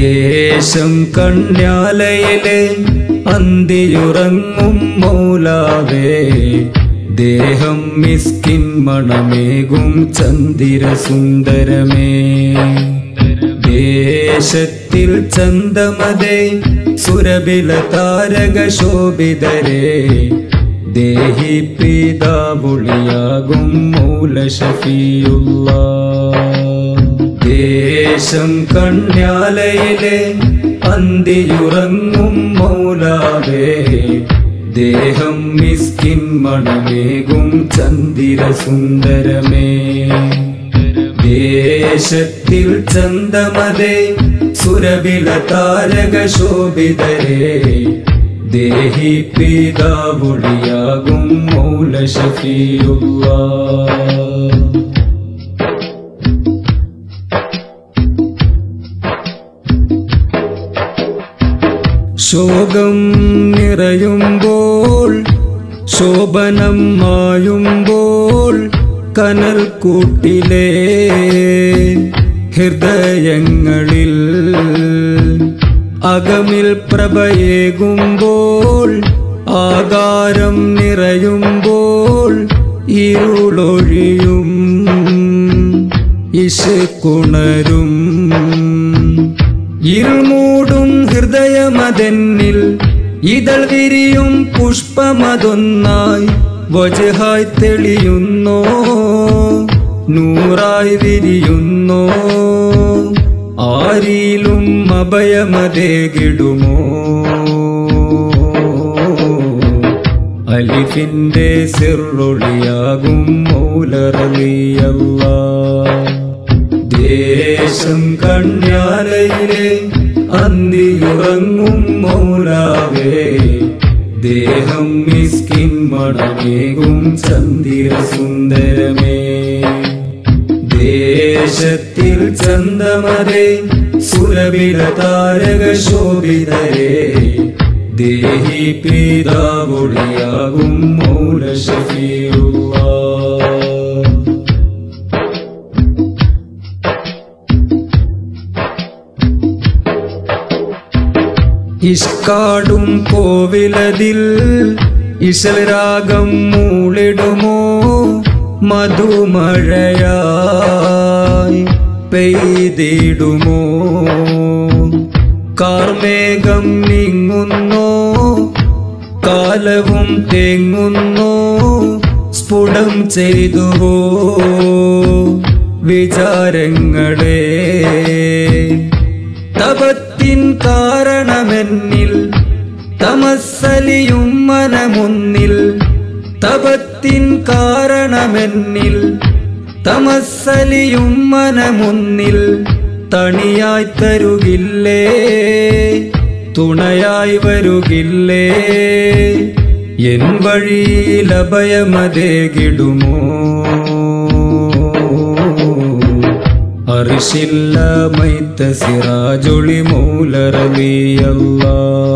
ദേശം കണ്യാലയിലെ അന്തിയുറങ്ങും മൗലാവേ ദേഹം മിസ്കിൻ മണമേകും ചന്ദിര സുന്ദരമേ ദേശത്തിൽ ചന്തമതേ സുരബില താരക ശോഭിതരേ ദേഹി പിതാവുളിയാകും മൂല ഷഫിയുള്ള ദേശം കണ്യാലയിലെ അന്തിയുറങ്ങും മൗലാവേ ദേഹം മിസ്കിൻ മണമേകും ചന്ദിര സുന്ദരമേ ദേശത്തിൽ ചന്തമതേ സുരബില താരക ശോഭിതരേ ദേഹി പിതാവുളിയാകും മൗല ഷഫിയുള്ള ശോകം നിറയുമ്പോൾ ശോഭനം മായുമ്പോൾ കനൽ കൂട്ടിലെ ഹൃദയങ്ങളിൽ അകമിൽ പ്രഭയേകുമ്പോൾ ആകാരം നിറയുമ്പോൾ ഇരുളൊഴിയും ഇശുക്കുണരും ഇരുമൂടും ഹൃദയമതെന്നിൽ ഇതൾ വിരിയും പുഷ്പമതൊന്നായി വജഹായി തെളിയുന്നോ നൂറായി വിരിയുന്നോ ആരിലും അഭയമതേകിടുമോ അലിഫിന്റെ സിറുളിയാകും മൗലറിയല്ല ദേശം കണ്യാലയിലെ അന്തിയുറങ്ങും മൗലാവേ ദേഹം മിസ്കിൻ മണമേകും ചന്ദിര സുന്ദരമേ ദേശത്തിൽ ചന്തമതേ സുരവില താരക ശോഭിതരേ ദേഹി പിതാവൊളിയാകും മൗല ഷഫിയുള്ള ഇഷ്കാടും കോവിലതിൽ ഇശൽ രാഗം മൂളിടുമോ മധുമഴയായി പെയ്തിടുമോ കാർമേഘം നീങ്ങുന്നോ കാലവും തേങ്ങുന്നോ സ്ഫുടം ചെയ്തുവോ വിചാരങ്ങളെ തപത്തിൻ കാരണമെന്നിൽ തമസ്സലിയും മനമൊന്നിൽ തപത്തിൻ കാരണമെന്നിൽ തമസ്സലിയും മനമൊന്നിൽ തണിയായി തരുകില്ലേ തുണയായി വരുകില്ലേ എൻ വഴിയിൽ അഭയമതേകിടുമോ അർഷില്ല മൈത്ത സിറാജൊളി മൂലറവിയല്ല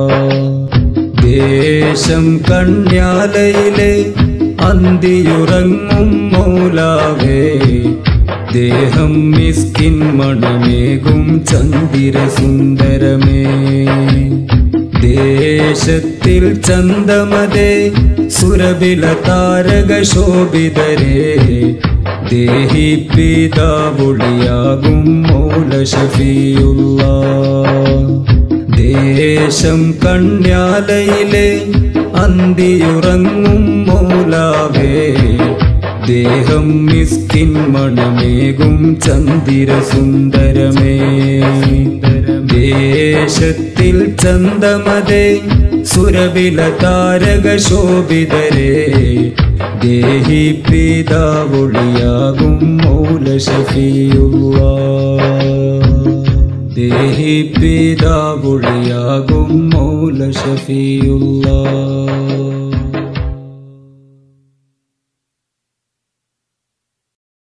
ദേശം കണ്യാലയിലെ അന്തിയുറങ്ങും മൗലാവേ ദേഹം മിസ്കിൻ മണമേകും ചന്ദിര സുന്ദരമേ ദേശത്തിൽ ചന്തമതേ സുരബില താരക ശോഭിതരേ ദേഹി പിതാവുളിയാകും മൗല ഷഫിയുള്ള ദേശം കണ്യാലയിലെ അന്തിയുറങ്ങും മൗലാവേ ദേഹം മിസ്കിൻ മണമേകും ചന്ദിര സുന്ദരമേ ദേശത്തിൽ ചന്തമതേ സുരവില താരക ശോഭിതരേ ദേഹി പിതാവുളിയാകും മൗല ഷഫിയുള്ള ദേഹി പിതാവുളിയാകും മൗല ഷഫിയുള്ള